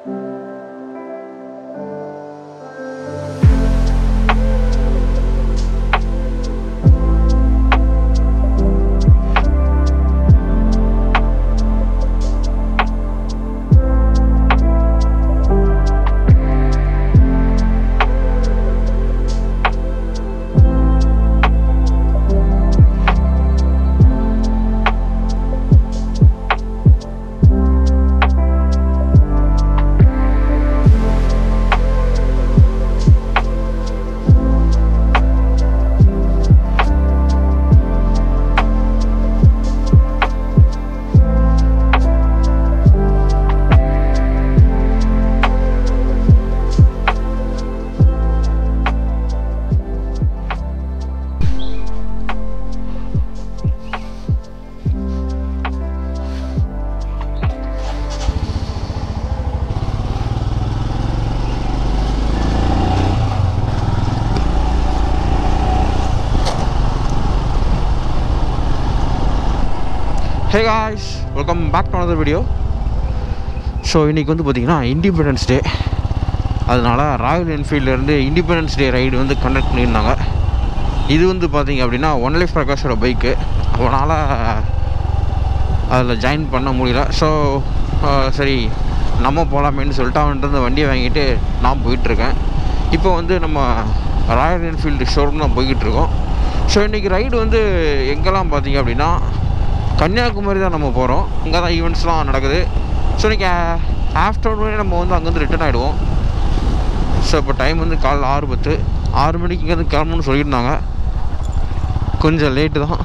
Hey guys welcome back to another video so இன்றைக்கி வந்து பார்த்திங்கன்னா இண்டிபெண்டன்ஸ் டே அதனால் ராயல் என்ஃபீல்ட்லேருந்து இண்டிபெண்டன்ஸ் டே ரைடு வந்து கண்டக்ட் பண்ணியிருந்தாங்க இது வந்து பார்த்திங்க அப்படின்னா ஒன் லைஃப் பிரகாஷோட பைக்கு அவனால் அதில் ஜாயின் பண்ண முடியல ஸோ சரி நம்ம போகலாமேன்னு சொல்லிட்டு அவன்கிட்ட இருந்து வண்டியை வாங்கிட்டு நான் போயிட்டுருக்கேன் இப்போ வந்து நம்ம ராயல் என்ஃபீல்டு ஷோரூம் தான் போய்கிட்டு இருக்கோம் ஸோ இன்றைக்கி ரைடு வந்து எங்கெல்லாம் பார்த்தீங்க அப்படின்னா கன்னியாகுமரி தான் நம்ம போகிறோம் இங்கே தான் ஈவெண்ட்ஸ்லாம் நடக்குது ஸோ இன்றைக்கி ஆஃப்டர்நூனே நம்ம வந்து அங்கேருந்து ரிட்டர்ன் ஆகிடுவோம் ஸோ இப்போ டைம் வந்து காலைல ஆறு பத்து ஆறு மணிக்கு இங்கேருந்து கிளம்பணும்னு சொல்லியிருந்தாங்க கொஞ்சம் லேட்டு தான்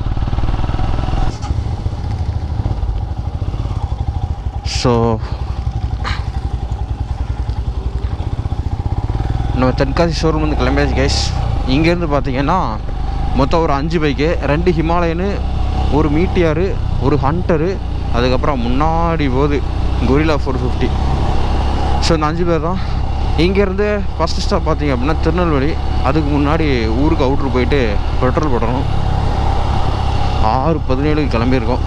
ஸோ நம்ம தென்காசி ஷோரூம் வந்து கிளம்பியாச்சு கைஸ் இங்கேருந்து பார்த்தீங்கன்னா மொத்தம் ஒரு அஞ்சு பைக்கு ரெண்டு ஹிமாலயனு ஒரு மீட்டியாரு ஒரு ஹண்டரு அதுக்கப்புறம் முன்னாடி போகுது கொரிலா ஃபோர் ஃபிஃப்டி ஸோ இந்த அஞ்சு பேர் தான் இங்கேருந்து ஃபஸ்ட்டு ஸ்டாப் பார்த்தீங்க அப்படின்னா திருநெல்வேலி அதுக்கு முன்னாடி ஊருக்கு அவுட்ரு போயிட்டு பெட்ரோல் போடணும் ஆறு பதினேழுக்கு கிளம்பியிருக்கோம்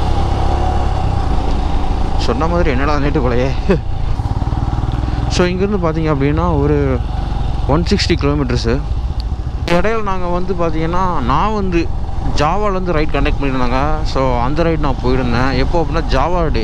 சொன்ன மாதிரி என்னடா நேட்டு போலையே ஸோ இங்கேருந்து பார்த்தீங்க அப்படின்னா ஒரு ஒன் சிக்ஸ்டி கிலோமீட்டர்ஸு இடையில நாங்கள் வந்து பார்த்தீங்கன்னா நான் வந்து ஜாவாலேருந்து ரைட் கண்டக்ட் பண்ணியிருந்தாங்க ஸோ அந்த ரைட் நான் போயிருந்தேன் எப்போ அப்படின்னா Jawa Day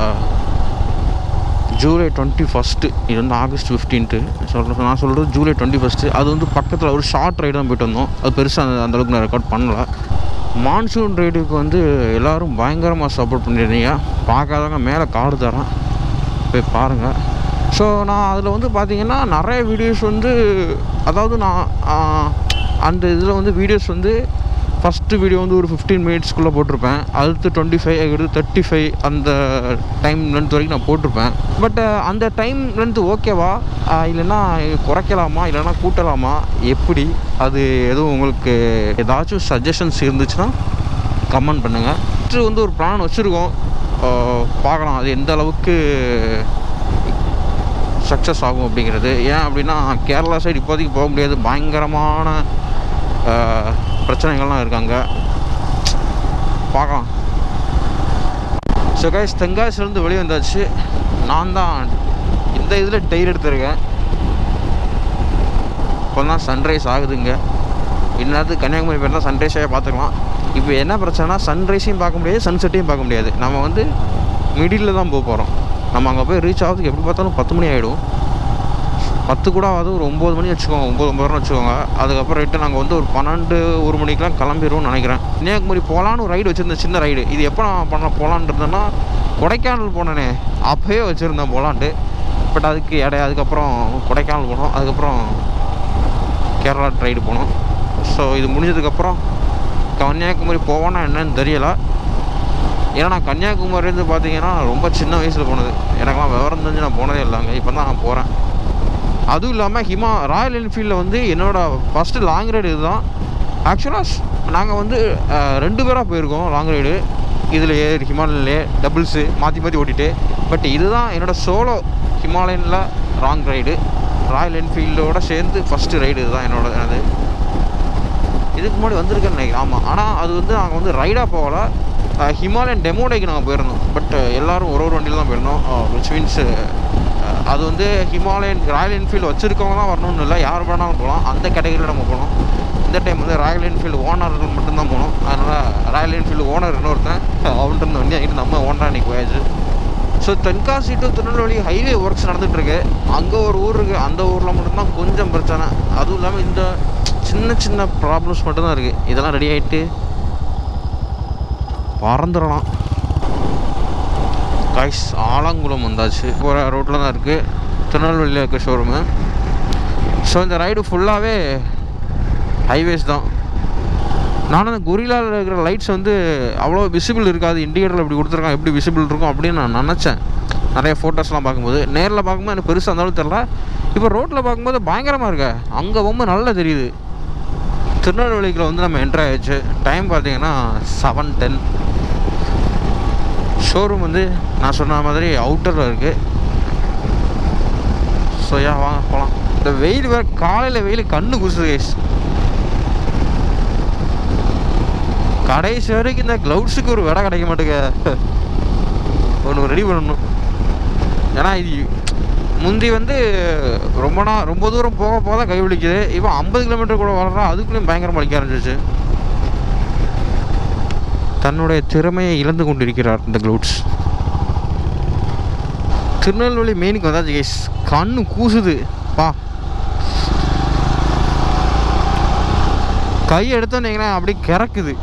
July twenty first இது வந்து ஆகஸ்ட் ஃபிஃப்டீன்த்து சொல்கிறேன் நான் சொல்கிறது ஜூலை டுவெண்ட்டி ஃபஸ்ட்டு அது வந்து பக்கத்தில் ஒரு ஷார்ட் ரைடு தான் போயிட்டு வந்தோம் அது பெருசாக அந்த அந்தளவுக்கு நான் ரெக்கார்ட் பண்ணல மான்சூன் ரைடுக்கு வந்து எல்லோரும் பயங்கரமாக சப்போர்ட் பண்ணியிருந்தீங்க பார்க்காதவங்க மேலே காடு தரேன் போய் பாருங்கள் ஸோ நான் அதில் வந்து பார்த்தீங்கன்னா நிறைய வீடியோஸ் வந்து அதாவது நான் அந்த இதில் வந்து வீடியோஸ் வந்து ஃபஸ்ட்டு வீடியோ வந்து ஒரு ஃபிஃப்டீன் மினிட்ஸ்க்குள்ளே போட்டிருப்பேன் அடுத்து டுவெண்ட்டி ஃபைவ் அடுத்து தேர்ட்டி ஃபைவ் அந்த டைம் லென்த் வரைக்கும் நான் போட்டிருப்பேன் பட் அந்த டைம் லென்த் ஓகேவா இல்லைன்னா குறைக்கலாமா இல்லைன்னா கூட்டலாமா எப்படி அது எதுவும் உங்களுக்கு ஏதாச்சும் சஜஷன்ஸ் இருந்துச்சுன்னா கமெண்ட் பண்ணுங்கள் ஃபஸ்ட்டு வந்து ஒரு பிளான் வச்சுருக்கோம் பார்க்கலாம் அது எந்த அளவுக்கு சக்ஸஸ் ஆகும் அப்படிங்கிறது ஏன் அப்படின்னா கேரளா சைடு இப்போதைக்கு போக முடியாது பயங்கரமான பிரச்சனைகள்லாம் இருக்காங்க பார்க்கலாம் ஸோ கைஸ் தென்காசிலேருந்து வெளியே வந்தாச்சு நான் தான் இந்த இதில் டெய்ர் எடுத்திருக்கேன் இப்போ தான் சன்ரைஸ் ஆகுதுங்க இன்னது கன்னியாகுமரி பேர் தான் சன்ரைஸாக பார்த்துக்கலாம் இப்போ என்ன பிரச்சனைனா சன்ரைஸையும் பார்க்க முடியாது சன்செட்டையும் பார்க்க முடியாது நம்ம வந்து மிடில் தான் போக போகிறோம் நம்ம அங்கே போய் ரீச் ஆகிறதுக்கு எப்படி பார்த்தாலும் பத்து மணி ஆகிடும் பத்து கூட ஆகாது ஒரு ஒம்பது மணி வச்சுக்கோங்க ஒம்பது ஒம்பதுன்னு வச்சுக்கோங்க அதுக்கப்புறம் ரிட்டன் நாங்கள் வந்து ஒரு பன்னெண்டு ஒரு மணிக்கெலாம் கிளம்பிடுவோம்னு நினைக்கிறேன் கன்னியாகுமரி போகலான்னு ஒரு ரைடு வச்சுருந்தேன் சின்ன ரைடு இது எப்போ நான் பண்ண போகலான்னு இருந்தேன்னா கொடைக்கானல் போனேனே அப்போயே வச்சுருந்தேன் போகலான்ட்டு பட் அதுக்கு இடைய அதுக்கப்புறம் கொடைக்கானல் போனோம் அதுக்கப்புறம் கேரளா ரைடு போனோம் ஸோ இது முடிஞ்சதுக்கப்புறம் கன்னியாகுமரி போவோன்னா என்னன்னு தெரியலை ஏன்னா நான் கன்னியாகுமரிலேருந்து பார்த்தீங்கன்னா ரொம்ப சின்ன வயசில் போனது எனக்கெல்லாம் விவரம் தெரிஞ்சு நான் போனதே இல்லைங்க இப்போ தான் நான் போகிறேன் அதுவும் இல்லாமல் ஹிமா ராயல் என்ஃபீல்டில் வந்து என்னோடய ஃபஸ்ட்டு லாங் ரைடு இதுதான் ஆக்சுவலாக நாங்கள் வந்து ரெண்டு பேராக போயிருக்கோம் லாங் ரைடு இதில் ஏ ஹிமாலயன்லே டபுள்ஸு மாற்றி மாற்றி ஓட்டிட்டு பட் இதுதான் என்னோடய சோலோ ஹிமாலயனில் லாங் ரைடு ராயல் என்ஃபீல்டோட சேர்ந்து ஃபஸ்ட்டு ரைடு இதுதான் என்னோட அது இதுக்கு முன்னாடி வந்திருக்கேன்னு நினைக்கிறேன் ஆமாம் ஆனால் அது வந்து நாங்கள் வந்து ரைடாக போகல ஹிமாலயன் டெமோடேக்கு நாங்கள் போயிருந்தோம் பட் எல்லாரும் ஒரு ஒரு வண்டியில் தான் போயிருந்தோம் விச் மீன்ஸ் அது வந்து ஹிமாலயன் ராயல் என்ஃபீல்டு வச்சுருக்கவங்க தான் வரணும்னு இல்லை யார் வேணாலும் போகலாம் அந்த கேட்டகரியில் நம்ம போனோம் இந்த டைம் வந்து ராயல் என்ஃபீல்டு ஓனர்கள் மட்டும்தான் போனோம் அதனால் ராயல் என்ஃபீல்டு ஓனர் இன்னொருத்தன் அவன்கிட்ட இருந்த வண்டி வாங்கிட்டு நம்ம ஓனராக இன்றைக்கி போயாச்சு so Tenkasi to Tirunelveli highway works நடந்துகிட்ருக்கு அங்கே ஒரு ஊர் இருக்குது அந்த ஊரில் மட்டும்தான் கொஞ்சம் பிரச்சனை அதுவும் இல்லாமல் இந்த சின்ன சின்ன ப்ராப்ளம்ஸ் மட்டும்தான் இருக்குது இதெல்லாம் ரெடி ஆகிட்டு பறந்துடலாம் காய்ஸ் ஆலங்குளம் வந்தாச்சு போகிற ரோட்டில் தான் இருக்குது திருநெல்வேலியில் இருக்க ஷோரூமு ஸோ இந்த ரைடு ஃபுல்லாகவே ஹைவேஸ் தான் நானும் அந்த கொரிலாவில் இருக்கிற லைட்ஸ் வந்து அவ்வளோ விசிபிள் இருக்காது இண்டிகேட்டரில் இப்படி கொடுத்துருக்கான் எப்படி விசிபிள் இருக்கும் அப்படின்னு நான் நினச்சேன் நிறைய ஃபோட்டோஸ்லாம் பார்க்கும்போது நேரில் பார்க்கும்போது எனக்கு பெருசாக இருந்தாலும் தெரில இப்போ ரோட்டில் பார்க்கும்போது பயங்கரமாக இருக்க அங்கே ரொம்ப நல்லா தெரியுது திருநெல்வேலிக்குள்ள வந்து நம்ம என்ட்ரு ஆயிடுச்சு டைம் பார்த்தீங்கன்னா செவன் டென் ஷோரூம் வந்து நான் சொன்ன மாதிரி அவுட்டரில் இருக்குது ஸோ யா வாங்க போகலாம் இந்த வெயில் வேறு காலையில் வெயில் கண்ணு குசுது guys. கடைசி வரைக்கும் இந்த க்ளவுட்ஸுக்கு ஒரு விடை கிடைக்க மாட்டேங்க ஒன்று ரெடி பண்ணணும் ஏன்னா இது முந்தி வந்து ரொம்ப நாள் ரொம்ப தூரம் போக போக தான் கை வலிக்குது இப்போ ஐம்பது கிலோமீட்டர் கூட வளர்றா அதுக்குள்ளேயும் பயங்கரமாக வலிக்க ஆரம்பிச்சிச்சு தன்னுடைய திறமையை இழந்து கொண்டிருக்கிறார் இந்த க்ளவுட்ஸ் திருநெல்வேலி மெயினுக்கு வந்தாச்சு கைஸ் கண்ணு கூசுது பா கை எடுத்தோன்னீங்கன்னா அப்படி கிறக்குது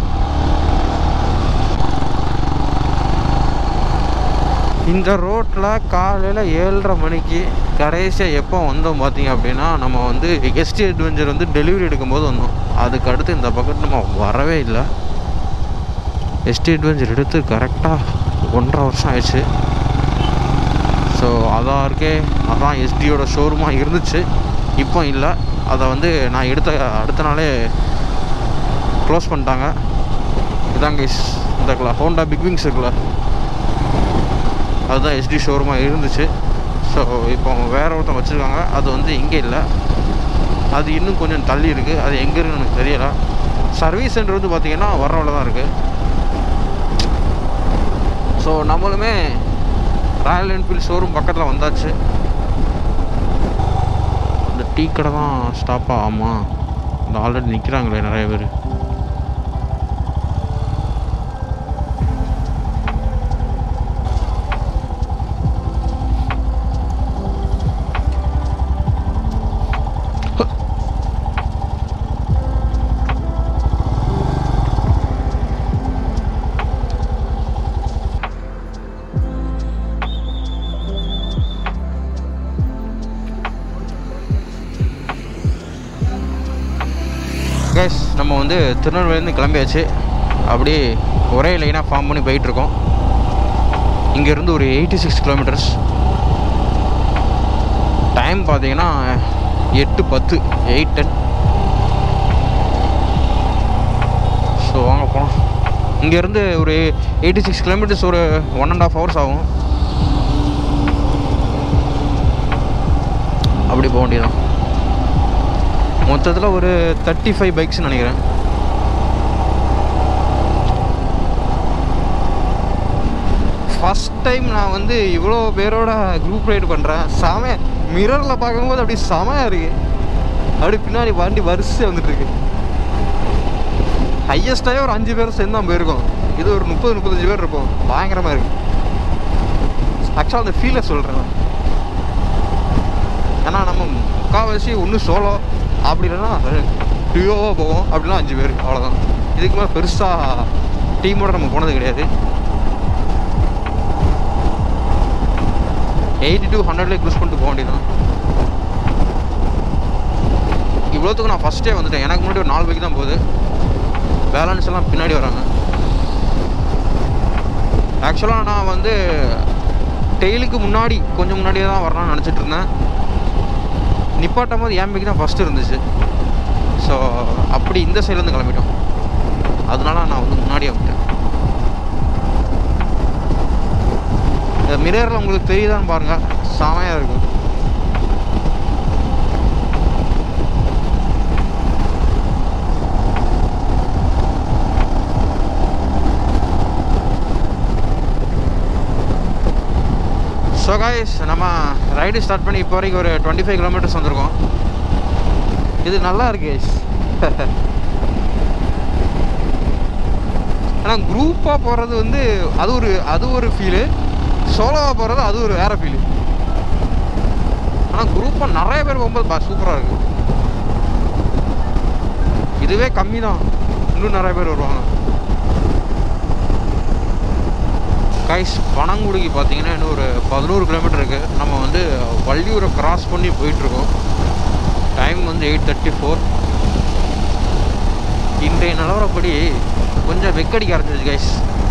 இந்த ரோட்டில் காலையில் ஏழரை மணிக்கு கடைசியாக எப்போ வந்தோம் பார்த்தீங்க அப்படின்னா நம்ம வந்து எஸ்டி அட்வென்ச்சர் வந்து டெலிவரி எடுக்கும்போது வந்தோம் அதுக்கு அடுத்து இந்த பக்கத்து நம்ம வரவே இல்லை எஸ்டி அட்வென்ச்சர் எடுத்து கரெக்டாக ஒன்றரை வருஷம் ஆயிடுச்சு ஸோ அதான் இருக்கே அதான் எஸ்டியோட ஷோரூமாக இருந்துச்சு இப்போ இல்லை அதை வந்து நான் எடுத்த அடுத்த நாளே க்ளோஸ் பண்ணிட்டாங்க இதான் கைஸ் இந்த ஹோண்டா பிக் விங்ஸ் இருக்குல்ல அதுதான் எஸ்டி ஷோரூமாக இருந்துச்சு ஸோ இப்போ அவங்க வேற ஒருத்தன் வச்சுருக்காங்க அது வந்து இங்கே இல்லை அது இன்னும் கொஞ்சம் தள்ளி இருக்குது அது எங்கே இருக்குன்னு எனக்கு தெரியல சர்வீஸ் சென்டர் வந்து பார்த்திங்கன்னா வர்றவள தான் இருக்குது ஸோ நம்மளுமே ராயல் என்ஃபீல்ட் ஷோரூம் பக்கத்தில் வந்தாச்சு இந்த டீ கடை தான் ஸ்டாப்பா ஆமாம் இந்த ஆல்ரெடி நிற்கிறாங்களே நிறைய பேர் கேஸ் நம்ம வந்து திருநெல்வேலியிலேருந்து கிளம்பியாச்சு அப்படியே ஒரே லைனாக ஃபார்ம் பண்ணி போயிட்டுருக்கோம் இங்கேருந்து ஒரு எயிட்டி சிக்ஸ் கிலோமீட்டர்ஸ் டைம் பார்த்தீங்கன்னா எட்டு பத்து எயிட் டென் ஸோ வாங்க போகலாம் இங்கேருந்து ஒரு எயிட்டி சிக்ஸ் கிலோமீட்டர்ஸ் ஒரு ஒன் அண்ட் ஆஃப் ஹவர்ஸ் ஆகும் அப்படி போக வேண்டியதான் மொத்தத்தில் ஒரு தேர்ட்டி ஃபைவ் பைக்ஸ்னு நினைக்கிறேன் ஃபஸ்ட் டைம் நான் வந்து இவ்வளோ பேரோட குரூப் ரைடு பண்ணுறேன் செம மிரரில் பார்க்கும்போது அப்படி செமையாக இருக்கு அப்படி பின்னாடி வண்டி வரிசை வந்துட்டு இருக்கு ஹையஸ்டாகவே ஒரு அஞ்சு பேர் சேர்ந்து தான் போயிருக்கோம் இது ஒரு முப்பது முப்பத்தஞ்சு பேர் இருப்போம் பயங்கரமாக இருக்கு ஆக்சுவலாக அந்த ஃபீலை சொல்கிறேன் ஏன்னா நம்ம முக்கால்வாசி ஒன்று சோலோ அப்படி இல்லைன்னா டியோவாக போவோம் அப்படின்னா அஞ்சு பேர் அவ்வளோதான் இதுக்கு மேலே பெருசாக டீமோட நம்ம போனது கிடையாது எயிட்டி டூ ஹண்ட்ரட்லேயே க்ரூஸ் பண்ணிட்டு போக வேண்டியதான் இவ்வளோத்துக்கு நான் ஃபஸ்ட்டே வந்துட்டேன் எனக்கு முன்னாடி ஒரு நாலு பைக் தான் போகுது பேலன்ஸ் எல்லாம் பின்னாடி வராங்க ஆக்சுவலாக நான் வந்து டெய்லுக்கு முன்னாடி கொஞ்சம் முன்னாடியே தான் வரலாம்னு நினச்சிட்டு இருந்தேன் நிப்பாட்டும் போது என் பைக் தான் ஃபஸ்ட்டு இருந்துச்சு ஸோ அப்படி இந்த சைட்லேருந்து கிளம்பிட்டோம் அதனால நான் வந்து முன்னாடியே வந்துட்டேன் இந்த மிரரில் உங்களுக்கு தெரியுதான்னு பாருங்கள் செமையாக இருக்கும் ஸோ காய்ஸ் நம்ம ரைடு ஸ்டார்ட் பண்ணி இப்போ வரைக்கும் ஒரு டுவெண்ட்டி ஃபைவ் கிலோமீட்டர்ஸ் வந்திருக்கோம் இது நல்லா இருக்கு guys. ஆனால் குரூப்பாக போகிறது வந்து அது ஒரு அது ஒரு ஃபீலு சோலோவாக போகிறது அது ஒரு வேறு ஃபீலு ஆனால் குரூப்பாக நிறைய பேர் போகும்போது சூப்பராக இருக்கு இதுவே கம்மி தான் இன்னும் நிறைய பேர் வருவாங்க கைஸ் பனங்குடிக்கு பார்த்தீங்கன்னா இன்னும் ஒரு பதினோரு கிலோமீட்டர் இருக்குது நம்ம வந்து வள்ளியூரை கிராஸ் பண்ணி போயிட்டுருக்கோம் டைம் வந்து எயிட் தேர்ட்டி ஃபோர் இன்றைய நிலவரப்படி கொஞ்சம் வெக்கடிக்க ஆரம்பிச்சிச்சு கைஸ்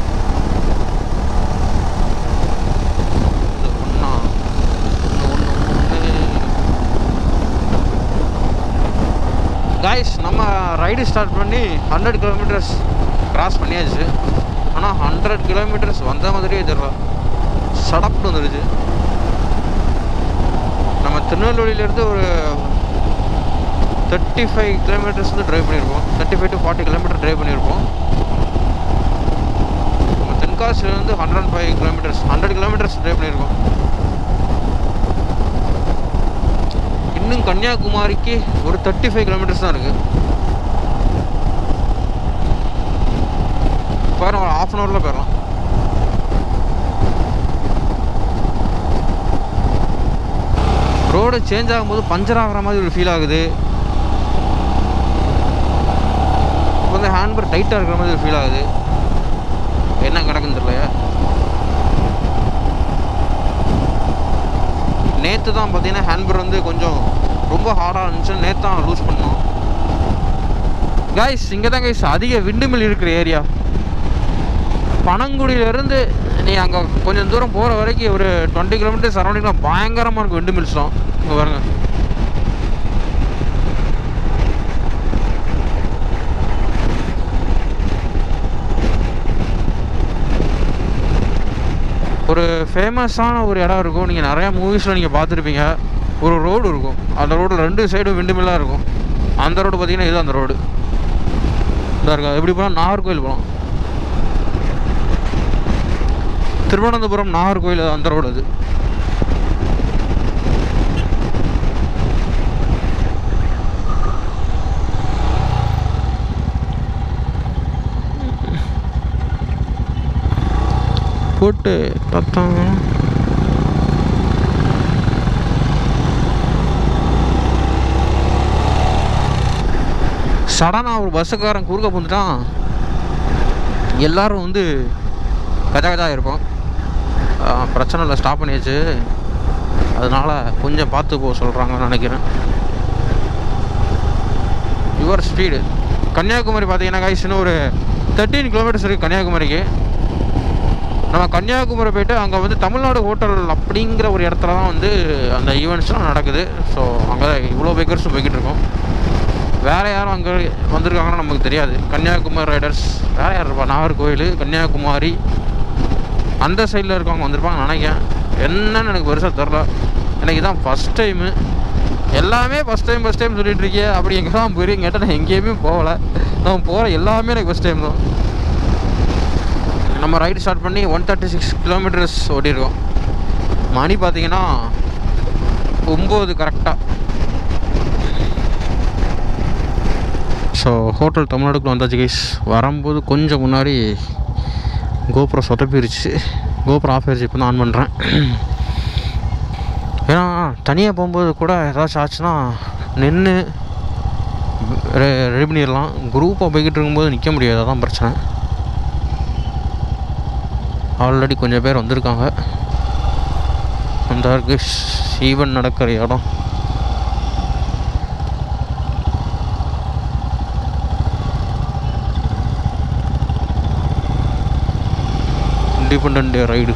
ஒன்றா காய்ஸ் நம்ம ரைடு ஸ்டார்ட் பண்ணி ஹண்ட்ரட் கிலோமீட்டர்ஸ் கிராஸ் பண்ணியாச்சு ஆனால் ஹண்ட்ரட் கிலோமீட்டர்ஸ் வந்த மாதிரியே தெரியல சடப்னு வந்துருச்சு நம்ம திருநெல்வேலியிலேருந்து ஒரு தேர்ட்டி ஃபைவ் கிலோமீட்டர்ஸ் வந்து ட்ரைவ் பண்ணியிருப்போம் thirty five to forty kilometre drive பண்ணியிருப்போம் நம்ம தென்காசிலேருந்து hundred and five kilometres hundred kilometres drive பண்ணியிருக்கோம் இன்னும் கன்னியாகுமரிக்கு ஒரு தேர்ட்டி ஃபைவ் கிலோமீட்டர்ஸ் தான் இருக்குது பாருங்க ஒரு ஆஃப் அன் ஹவரில் போயிடலாம் ரோடு சேஞ்ச் ஆகும்போது பஞ்சர் ஆகிற மாதிரி ஒரு ஃபீல் ஆகுது இப்போ வந்து ஹேண்ட்பர் டைட்டாக இருக்கிற மாதிரி ஒரு ஃபீல் ஆகுது என்ன கிடக்குன்னு தெரியலையா நேற்று தான் பார்த்தீங்கன்னா ஹேண்ட்பர் வந்து கொஞ்சம் ரொம்ப ஹார்டாக இருந்துச்சு நேற்று தான் லூஸ் பண்ணோம் கைஸ் இங்கே தான் கைஸ் அதிக விண்டுமில் இருக்கிற ஏரியா பனங்குடியிலேருந்து நீ அங்கே கொஞ்சம் தூரம் போகிற வரைக்கும் ஒரு டுவெண்ட்டி கிலோமீட்டர் சரௌண்டிங்கில் பயங்கரமாக இருக்கும் விண்டு மில்ஸ் தான் இங்கே பாருங்க ஒரு ஃபேமஸான ஒரு இடம் இருக்கும் நீங்கள் நிறையா மூவிஸில் நீங்கள் பார்த்துருப்பீங்க ஒரு ரோடு இருக்கும் அந்த ரோடு ரெண்டு சைடும் விண்டு மில்லாக இருக்கும் அந்த ரோடு பார்த்தீங்கன்னா இது அந்த ரோடு இதாக இருக்கா எப்படி போனால் நாகர்கோவில் போகலாம் திருவனந்தபுரம் நாகர்கோவில் அந்த ரோடு அது போட்டு பத்தாம் சடனாக ஒரு பஸ்ஸுக்காரன் குறுக்க போந்துட்டான் எல்லாரும் வந்து கஜா கஜா இருப்போம் ஆ, பிரச்சனை இல்லை ஸ்டாப் பண்ணியாச்சு அதனால் கொஞ்சம் பார்த்து போக சொல்கிறாங்கன்னு நினைக்கிறேன் யுவர் ஸ்பீடு கன்னியாகுமரி பார்த்தீங்கன்னா guys, இன்னும் ஒரு தேர்ட்டீன் கிலோமீட்டர்ஸ் இருக்குது கன்னியாகுமரிக்கு நம்ம கன்னியாகுமரி போயிட்டு அங்கே வந்து தமிழ்நாடு ஹோட்டல் அப்படிங்கிற ஒரு இடத்துல தான் வந்து அந்த ஈவெண்ட்ஸ்லாம் நடக்குது ஸோ அங்கே இவ்வளோ பைக்கர்ஸும் போய்கிட்டு இருக்கோம் வேறு யாரும் அங்கே வந்திருக்காங்கன்னு நமக்கு தெரியாது கன்னியாகுமரி ரைடர்ஸ் வேறு யார் இருப்பா நாகர்கோவில் கன்னியாகுமரி அந்த சைடில் இருக்கவங்க வந்திருப்பாங்க நினைக்கிறேன் என்னன்னு எனக்கு பெருசாக தெரில எனக்கு இதான் ஃபஸ்ட் டைமு எல்லாமே ஃபஸ்ட் டைம் ஃபஸ்ட் டைம் சொல்லிட்டு இருக்கியே அப்படி எங்கே தான் போயிருக்கீங்க கேட்டால் நான் எங்கேயுமே போகலை நான் போகிற எல்லாமே எனக்கு ஃபஸ்ட் டைம் தான் நம்ம ரைடு ஸ்டார்ட் பண்ணி ஒன் தேர்ட்டி சிக்ஸ் கிலோமீட்டர்ஸ் ஓட்டியிருக்கோம் மணி பார்த்தீங்கன்னா ஒம்பது கரெக்டாக ஸோ ஹோட்டல் தமிழ்நாடுக்குள்ள வந்தாச்சு கைஸ் வரும்போது கொஞ்சம் முன்னாடி கோபுரம் சொதப்பிருச்சு கோபுரம் ஆஃப் ஆயிடுச்சு இப்போ தான் ஆன் பண்ணுறேன் ஏன்னா தனியாக போகும்போது கூட ஏதாச்சும் ஆச்சுன்னா நின்று ரெடி பண்ணிடலாம் குரூப்பாக போய்கிட்டு இருக்கும்போது நிற்க முடியாது அதான் பிரச்சனை ஆல்ரெடி கொஞ்சம் பேர் வந்திருக்காங்க அந்த இருக்கு ஈவன் நடக்கிற இடம் Independent Day ride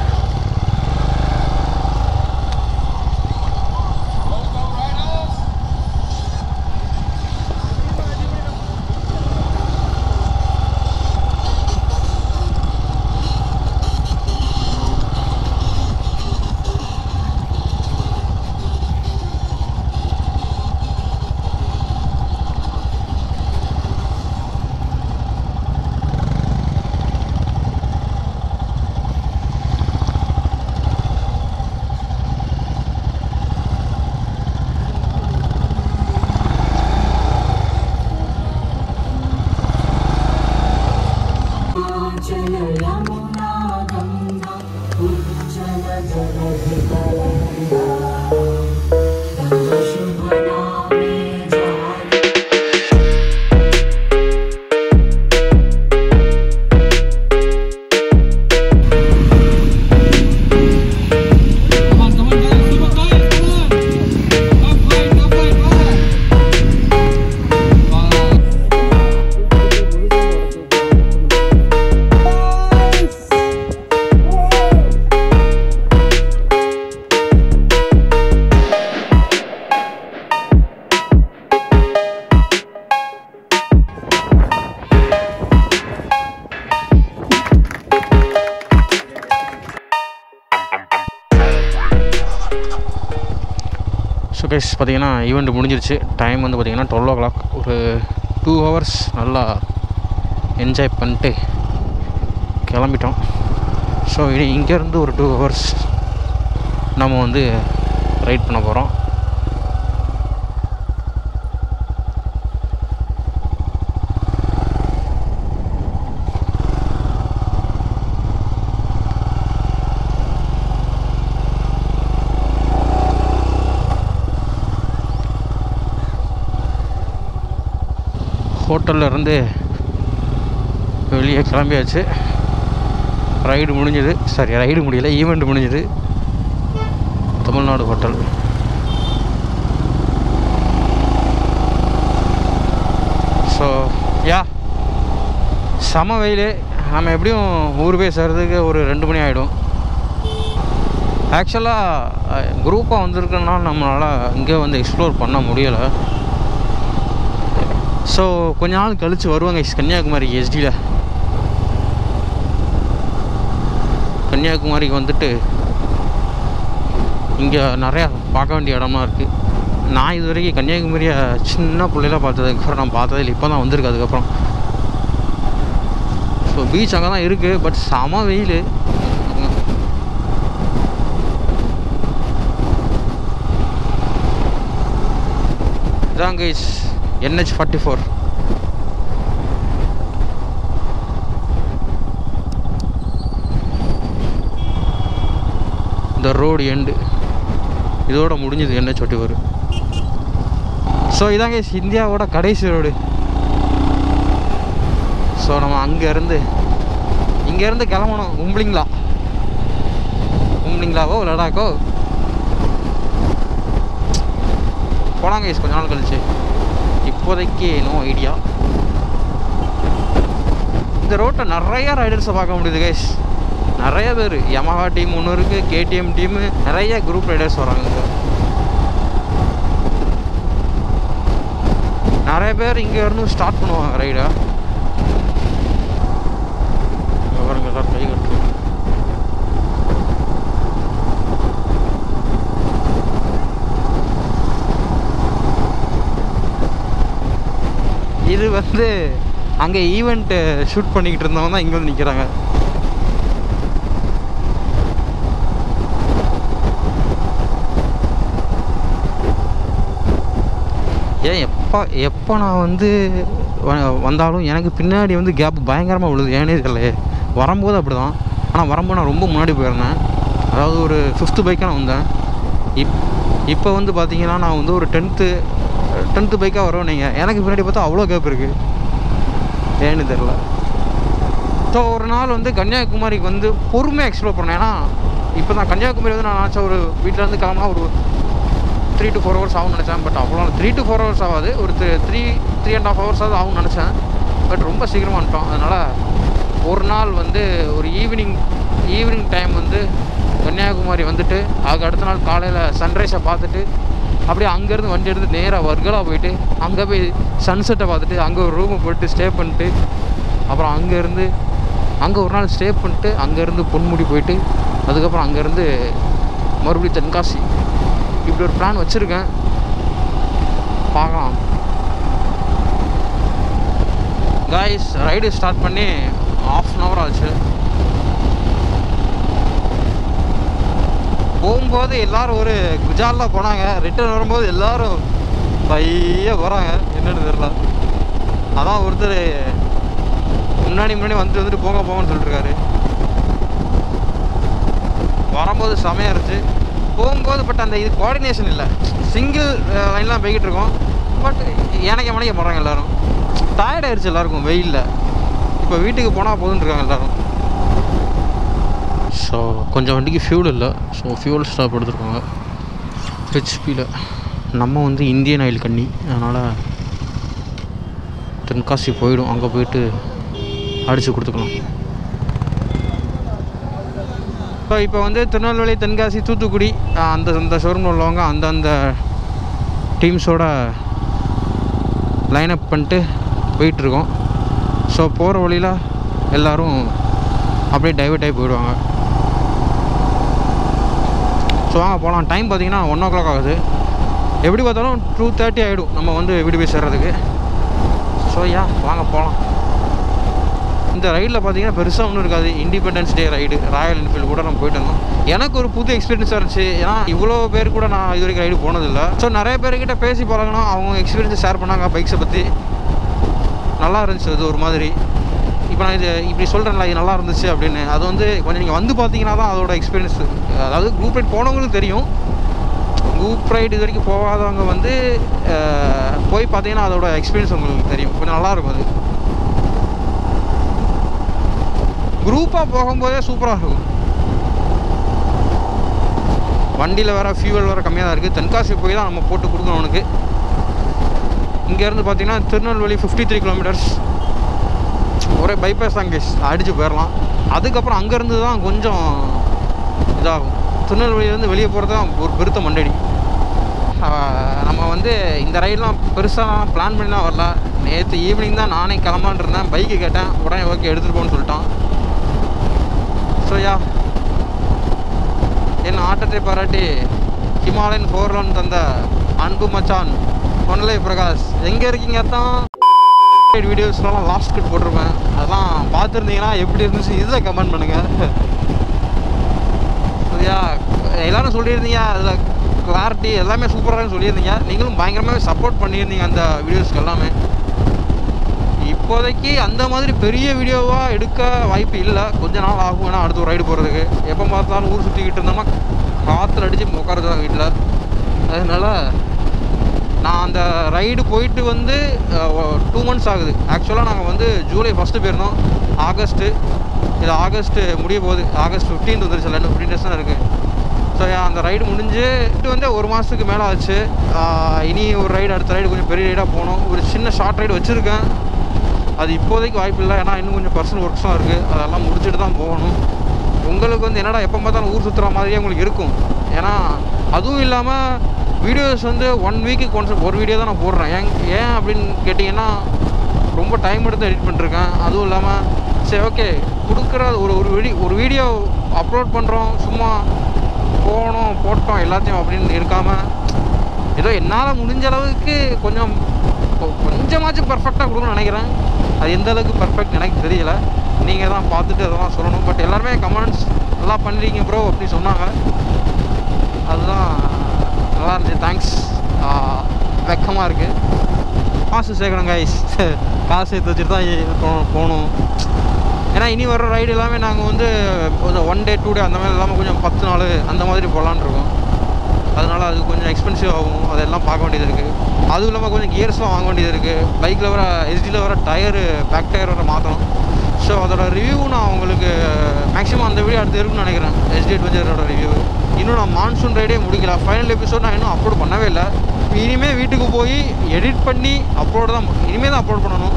so guys பார்த்தீங்கன்னா ஈவெண்ட் முடிஞ்சிருச்சு டைம் வந்து பார்த்தீங்கன்னா டுவெல் ஓ கிளாக் ஒரு டூ ஹவர்ஸ் நல்லா என்ஜாய் பண்ணிட்டு கிளம்பிட்டோம் ஸோ இனி இங்கேருந்து ஒரு டூ ஹவர்ஸ் நம்ம வந்து ரைட் பண்ண போகிறோம் ஹோட்டல்ல இருந்து வெளியே கிளம்பியாச்சு ரைடு முடிஞ்சது சாரி ரைடு முடியல ஈவெண்ட் முடிஞ்சது தமிழ்நாடு ஹோட்டல் ஸோ யா செம வெயில் நம்ம எப்படியும் ஊர் போய் சேர்றதுக்கு ஒரு ரெண்டு மணி ஆகிடும் ஆக்சுவலாக குரூப்பாக வந்திருக்கனால நம்மளால் இங்கே வந்து எக்ஸ்ப்ளோர் பண்ண முடியலை ஸோ கொஞ்ச நாள் கழித்து வருவாங்க கன்னியாகுமரி எஸ்டியில் கன்னியாகுமரிக்கு வந்துட்டு இங்கே நிறையா பார்க்க வேண்டிய இடம்லாம் இருக்குது நான் இது வரைக்கும் கன்னியாகுமரியை சின்ன பிள்ளையில பார்த்ததுக்கப்புறம் நான் பார்த்ததே இல்லை இப்போ தான் வந்திருக்கு அதுக்கப்புறம் ஸோ பீச் அங்கே தான் இருக்குது பட் செம வெயில் இதான் கைஸ் என்ஹெச் ஃபார்ட்டி ஃபோர் இந்த ரோடு எண்டு இதோட முடிஞ்சது என்ஹெச் ஃபார்ட்டி ஃபோர் ஸோ இதாங்க இந்தியாவோட கடைசி ரோடு ஸோ நம்ம அங்கேருந்து இங்கேருந்து கிளம்பணும் உம்ப்ளிங்களா உம்ப்ளிங்களாவோ லடாக்கோ போனாங்க கைஸ் கொஞ்ச நாள் கழிச்சு இப்போதைக்கு நோ ஐடியா இந்த ரோட்டை நிறைய ரைடர்ஸை பார்க்க முடியுது கைஸ் நிறைய பேர் யமஹா டீம் ஒன்று இருக்குது கேடிஎம் டீமு நிறைய குரூப் ரைடர்ஸ் வராங்க இங்க. நிறைய பேர் இங்கே இருந்து ஸ்டார்ட் பண்ணுவாங்க ரைடை பாருங்க எல்லாரும் கை கட்டு இது வந்து அங்கே ஈவெண்ட்டு ஷூட் பண்ணிக்கிட்டு இருந்தவங்க தான் இங்கே வந்து நிற்கிறாங்க ஏன் எப்போ எப்போ நான் வந்து வ- வந்தாலும் எனக்கு பின்னாடி வந்து கேப் பயங்கரமாக விழுது ஏனே தெரியல வரும்போது அப்படி தான் ஆனால் வரும்போது நான் ரொம்ப முன்னாடி போயிருந்தேன் அதாவது ஒரு ஃபிஃப்த்து பைக்காக நான் வந்தேன் இப் இப்போ வந்து பார்த்தீங்கன்னா நான் வந்து ஒரு டென்த்து டென்த்து பைக்காக வருவேன் நீங்கள் எனக்கு பின்னாடி பார்த்தா அவ்வளோ கேப் இருக்குது ஏன்னு தெரில ஸோ ஒரு நாள் வந்து கன்னியாகுமரிக்கு வந்து பொறுமையாக எக்ஸ்ப்ளோர் பண்ணேன் ஏன்னா இப்போ தான் கன்னியாகுமரி வந்து நான் நினச்ச ஒரு வீட்டிலேருந்து கிளம்புனா ஒரு த்ரீ டு ஃபோர் ஹவர்ஸ் ஆகும்னு நினச்சேன் பட் அவ்வளோ த்ரீ டு ஃபோர் ஹவர்ஸ் ஆகாது ஒரு three three and half hours ஆகுது ஆகும்னு நினச்சேன் பட் ரொம்ப சீக்கிரமாக வந்துட்டோம் அதனால் ஒரு நாள் வந்து ஒரு ஈவினிங் ஈவினிங் டைம் வந்து கன்னியாகுமரி வந்துட்டு அதுக்கு அடுத்த நாள் காலையில் சன்ரைஸை பார்த்துட்டு அப்படியே அங்கேருந்து வண்டி எடுத்து நேராக வர்கலா போயிட்டு அங்கே போய் சன்செட்டை பார்த்துட்டு அங்கே ஒரு ரூமை போட்டு ஸ்டே பண்ணிட்டு அப்புறம் அங்கேருந்து அங்கே ஒரு நாள் ஸ்டே பண்ணிட்டு அங்கேருந்து பொன்முடி போயிட்டு அதுக்கப்புறம் அங்கேருந்து மறுபடியும் தென்காசி இப்படி ஒரு பிளான் வச்சுருக்கேன் பார்க்கலாம் காய்ஸ் ரைடு ஸ்டார்ட் பண்ணி ஆஃப் அன் ஹவர் ஆச்சு போகும்போது எல்லாரும் ஒரு குஜாலில் போனாங்க ரிட்டர்ன் வரும்போது எல்லாரும் பைய போகிறாங்க என்னன்னு தெரியல அதான் ஒருத்தர் முன்னாடி முன்னாடி வந்துட்டு வந்துட்டு போங்க போங்கன்னு சொல்லிட்டுருக்காரு வரும்போது செமையாக இருந்துச்சு போகும்போது பட் அந்த இது கோஆர்டினேஷன் இல்லை சிங்கிள் லைன்லாம் போய்கிட்டு இருக்கோம் பட் எனக்கு மணிக்க போகிறாங்க எல்லாரும் டயர்ட் ஆயிடுச்சு எல்லாருக்கும் வெயிலில் இப்போ வீட்டுக்கு போனால் போதுன்னு இருக்காங்க எல்லாரும் ஸோ கொஞ்சம் வண்டிக்கு ஃபியூல் இல்லை ஸோ ஃபியூல் ஸ்டாப் எடுத்துருக்காங்க ஹெச்பியில் நம்ம வந்து இந்தியன் ஆயில் கண்ணி அதனால் தென்காசி போயிடும் அங்கே போயிட்டு அடித்து கொடுத்துக்கலாம் ஸோ இப்போ வந்து திருநெல்வேலி தென்காசி தூத்துக்குடி அஹ் அந்த அந்த ஷோரூமில் உள்ளவங்க அந்தந்த டீம்ஸோட லைனப் பண்ணிட்டு போயிட்டுருக்கோம் ஸோ போகிற வழியில் எல்லோரும் அப்படியே டைவர்ட் ஆகி போயிடுவாங்க ஸோ வாங்க போகலாம் டைம் பார்த்தீங்கன்னா ஒன் ஓ கிளாக் ஆகுது எப்படி பார்த்தாலும் டூ தேர்ட்டி ஆகிடும் நம்ம வந்து வீடு போய் சேர்றதுக்கு ஸோ யா வாங்க போகலாம் இந்த ரைடில் பார்த்தீங்கன்னா பெருசாக ஒன்றும் இருக்காது Independence Day ride Royal Enfield கூட நம்ம போயிட்டு வந்தோம் எனக்கு ஒரு புது எக்ஸ்பீரியன்ஸாக இருந்துச்சு ஏன்னா இவ்வளோ பேர் கூட நான் இது வரைக்கும் ரைடு போனதில்லை ஸோ நிறைய பேர்கிட்ட பேசி பழகணும் அவங்க எக்ஸ்பீரியன்ஸை ஷேர் பண்ணாங்க பைக்ஸை பற்றி நல்லா இருந்துச்சு அது ஒரு மாதிரி இப்போ நான் இது இப்படி சொல்கிறேன்ல இது நல்லா இருந்துச்சு அப்படின்னு அது வந்து கொஞ்சம் நீங்கள் வந்து பார்த்தீங்கன்னா தான் அதோட எக்ஸ்பீரியன்ஸ் அதாவது குரூப் ரைட் போனவங்களுக்கு தெரியும் குரூப் ரைடு இது வரைக்கும் போகாதவங்க வந்து அஹ், போய் பார்த்தீங்கன்னா அதோட எக்ஸ்பீரியன்ஸ் உங்களுக்கு தெரியும் கொஞ்சம் நல்லாயிருக்கும் அது குரூப்பாக போகும்போதே சூப்பராக இருக்கும் வண்டியில் வேறு ஃபியூவல் வேறு கம்மியாக தான் இருக்குது தென்காசி போய் தான் நம்ம போட்டு கொடுக்கணும் அவனுக்கு இங்கேருந்து பார்த்தீங்கன்னா திருநெல்வேலி ஃபிஃப்டி த்ரீ கிலோமீட்டர்ஸ் ஒரே பைபாஸ் தான் கேஸ் அடித்து போயிடலாம் அதுக்கப்புறம் அங்கேருந்து தான் கொஞ்சம் இதாகும் திருநெல்வேலியிலேருந்து வெளியே போகிறது தான் ஒரு பெருத்த மண்டடி ஆஹ் நம்ம வந்து இந்த ரைடெலாம் பெருசாக பிளான் பண்ணிலாம் வரல நேற்று ஈவினிங் தான் நானே கிளம்பான் இருந்தேன் பைக்கு கேட்டேன் உடனே ஓகே எடுத்துகிட்டு போன்னு சொல்லிட்டான் ஸோ யா என் ஆட்டத்தை பாராட்டி ஹிமாலயன் ஃபோர் ஒன் தந்த அன்பு மச்சான் பொன்லை பிரகாஷ் எங்கே இருக்கீங்க தான் வீடியோஸ்லாம் லாஸ்ட் கட் போட்டிருப்பேன் அதெல்லாம் பார்த்துருந்தீங்கன்னா எப்படி இருந்துச்சு இதில் கமெண்ட் பண்ணுங்கள் சரியா எல்லாரும் சொல்லியிருந்தீங்க அதில் கிளாரிட்டி எல்லாமே சூப்பராக சொல்லியிருந்தீங்க நீங்களும் பயங்கரமாகவே சப்போர்ட் பண்ணியிருந்தீங்க அந்த வீடியோஸ்க்கு எல்லாமே இப்போதைக்கு அந்த மாதிரி பெரிய வீடியோவாக எடுக்க வாய்ப்பு இல்லை கொஞ்ச நாள் ஆகும் ஏன்னா அடுத்த ஒரு ரைடு போகிறதுக்கு எப்போ பார்த்தாலும் ஊர் சுற்றிக்கிட்டு இருந்தோம்னா காற்றுல அடித்து உட்காரது தான் வீட்டில் அதனால நான் அந்த ரைடு போயிட்டு வந்து டூ மந்த்ஸ் ஆகுது ஆக்சுவலாக நாங்கள் வந்து ஜூலை ஃபஸ்ட்டு போயிருந்தோம் ஆகஸ்ட்டு இது ஆகஸ்ட்டு முடிய போகுது ஆகஸ்ட் ஃபிஃப்டீன்த் வந்துருச்சு இல்லை இன்னும் ஃபிஃப்டீன் டேஸ் தான் இருக்குது ஸோ அந்த ரைடு முடிஞ்சு இது வந்து ஒரு மாதத்துக்கு மேலே ஆச்சு ஆஹ் இனி ஒரு ரைடு அடுத்த ரைடு கொஞ்சம் பெரிய ரைடாக போகணும் ஒரு சின்ன ஷார்ட் ரைடு வச்சுருக்கேன் அது இப்போதைக்கு வாய்ப்பு இல்லை ஏன்னா இன்னும் கொஞ்சம் பர்சனல் ஒர்க்ஸ்லாம் இருக்குது அதெல்லாம் முடிச்சுட்டு தான் போகணும் உங்களுக்கு வந்து என்னடா எப்போ பார்த்தாலும் ஊர் சுற்றுற மாதிரியே உங்களுக்கு இருக்கும் ஏன்னா அதுவும் இல்லாமல் வீடியோஸ் வந்து ஒன் வீக்குக்கு ஒன்ஸ் ஒரு வீடியோ தான் நான் போடுறேன் ஏன் ஏன் அப்படின்னு கேட்டிங்கன்னா ரொம்ப டைம் எடுத்து எடிட் பண்ணிருக்கேன் அதுவும் இல்லாமல் சரி ஓகே கொடுக்குற ஒரு ஒரு வீடியோ ஒரு வீடியோ அப்லோட் பண்ணுறோம் சும்மா போனோம் போட்டோம் எல்லாத்தையும் அப்படின்னு இருக்காமல் ஏதோ என்னால் முடிஞ்ச அளவுக்கு கொஞ்சம் கொ- கொஞ்சமாச்சும் பர்ஃபெக்டாக கொடுக்கணும்னு நினைக்கிறேன் அது எந்த அளவுக்கு பர்ஃபெக்ட் எனக்கு தெரியல நீங்கள் தான் பார்த்துட்டு அதெல்லாம் சொல்லணும் பட் எல்லாருமே கமெண்ட்ஸ் நல்லா பண்ணுறீங்க ப்ரோ அப்படி சொன்னாங்க அதுதான் நல்லா இருந்துச்சு தேங்க்ஸ் வெக்கமாக இருக்குது காசு சேர்க்கணும் கைஸ் காசு சேர்த்து வச்சுட்டு தான் இ- போ- போகணும் ஏன்னா இனி வர ரைடு எல்லாமே நாங்கள் வந்து கொஞ்சம் ஒன் டே டூ டே அந்த மாதிரி இல்லாமல் கொஞ்சம் பத்து நாள் அந்த மாதிரி போகலான்னு இருக்கோம் அதனால அது கொஞ்சம் எக்ஸ்பென்சிவ் ஆகும் அதெல்லாம் பார்க்க வேண்டியது இருக்குது அதுவும் இல்லாமல் கொஞ்சம் கியர்ஸ்லாம் வாங்க வேண்டியது இருக்குது பைக்கில் வர எஸ்டியில் வர டயரு பேக் டயர் வர மாற்றணும் ஸோ அதோட ரிவ்யூ நான் உங்களுக்கு மேக்ஸிமம் அந்த வீடியோ அடுத்து இருக்குன்னு நினைக்கிறேன் எஸ்டி அட்வென்ச்சரோட ரிவ்யூ இன்னும் நான் மான்சூன் ரைடே முடிக்கல ஃபைனல் எபிசோட் நான் இன்னும் அப்லோட் பண்ணவே இல்லை இனிமேல் வீட்டுக்கு போய் எடிட் பண்ணி அப்லோட் தான் இனிமேல் தான் அப்லோட் பண்ணணும்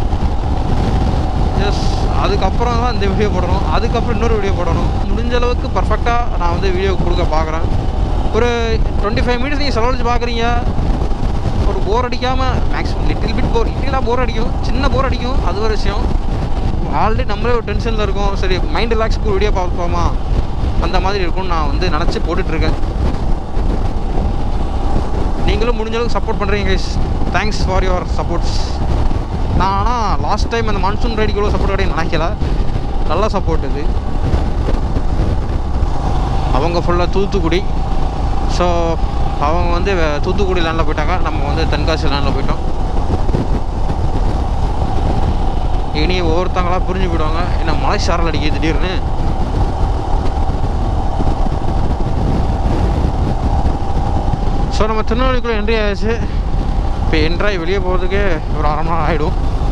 எஸ் அதுக்கப்புறம் தான் இந்த வீடியோ போடணும் அதுக்கப்புறம் இன்னொரு வீடியோ போடணும் முடிஞ்ச அளவுக்கு பர்ஃபெக்டாக நான் வந்து வீடியோ கொடுக்க பார்க்குறேன் ஒரு டுவெண்ட்டி ஃபைவ் மினிட்ஸ் நீங்கள் செலவழிச்சு பார்க்குறீங்க ஒரு போர் அடிக்காமல் மேக்ஸிமம் லிட்டில் பிட் போர் லிட்டிலாக போர் அடிக்கும் சின்ன போர் அடிக்கும் அது ஒரு விஷயம் ஆல்ரெடி நம்மளே ஒரு டென்ஷனில் இருக்கோம் சரி மைண்ட் ரிலாக்ஸ்க்கு வீடியோ பார்ப்போமா அந்த மாதிரி இருக்கும்னு நான் வந்து நினச்சி போட்டுட்ருக்கேன் நீங்களும் முடிஞ்ச அளவுக்கு சப்போர்ட் பண்ணுறீங்க guys thanks for your supports நான் ஆனால் லாஸ்ட் டைம் அந்த மான்சூன் ரைடுக்கு இவ்வளோ சப்போர்ட் கிடையாது நினைக்கல நல்ல சப்போர்ட் இது அவங்க ஃபுல்லாக தூத்துக்குடி ஸோ அவங்க வந்து வே- தூத்துக்குடி லேண்டில் போயிட்டாங்க நம்ம வந்து தென்காசி லேண்டில் போயிட்டோம் இனி ஒவ்வொருத்தங்களா புரிஞ்சு போயிடுவாங்க என்ன மலை சாரல் அடிக்குது திடீர்னு ஸோ நம்ம திருநெல்வேலிக்குள்ளே என்ட்ரி ஆயாச்சு இப்போ என்ட்ராய் வெளியே போகிறதுக்கே ஒரு அரை மணி நேரம் ஆகிடும்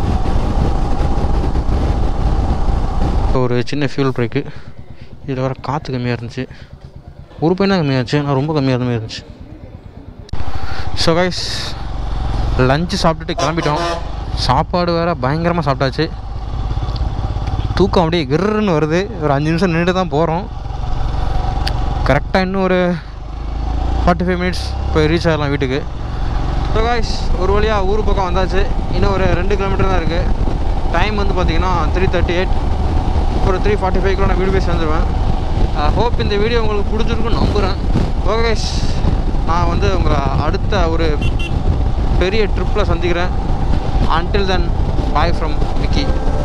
ஒரு சின்ன ஃபியூல் பிரேக்கு இதில் வர காற்று கம்மியாக இருந்துச்சு ஒரு பையனா கம்மியாச்சு ஆனால் ரொம்ப கம்மியாக இருந்த மாதிரி இருந்துச்சு ஸோ கைஸ் லஞ்சு சாப்பிட்டுட்டு கிளம்பிட்டோம் சாப்பாடு வேறு பயங்கரமாக சாப்பிட்டாச்சு தூக்கம் அப்படியே கிர்ன்னு வருது ஒரு அஞ்சு நிமிஷம் நின்றுட்டு தான் போகிறோம் கரெக்டாக இன்னும் ஒரு ஃபார்ட்டி ஃபைவ் மினிட்ஸ் போய் ரீச் ஆகலாம் வீட்டுக்கு ஸோ காய்ஸ் ஒரு வழியாக ஊர் பக்கம் வந்தாச்சு இன்னும் ஒரு ரெண்டு கிலோமீட்டர் தான் இருக்குது டைம் வந்து பார்த்தீங்கன்னா த்ரீ தேர்ட்டி எயிட் ஒரு த்ரீ ஃபார்ட்டி ஃபைவ்க்குள்ள நான் வீடு போய் சேர்ந்துருவேன் ஹோப் இந்த வீடியோ உங்களுக்கு பிடிச்சிருக்குன்னு நம்புகிறேன் ஓகே guys நான் வந்து உங்களை அடுத்த ஒரு பெரிய ட்ரிப்பில் சந்திக்கிறேன் until then bye from Vicky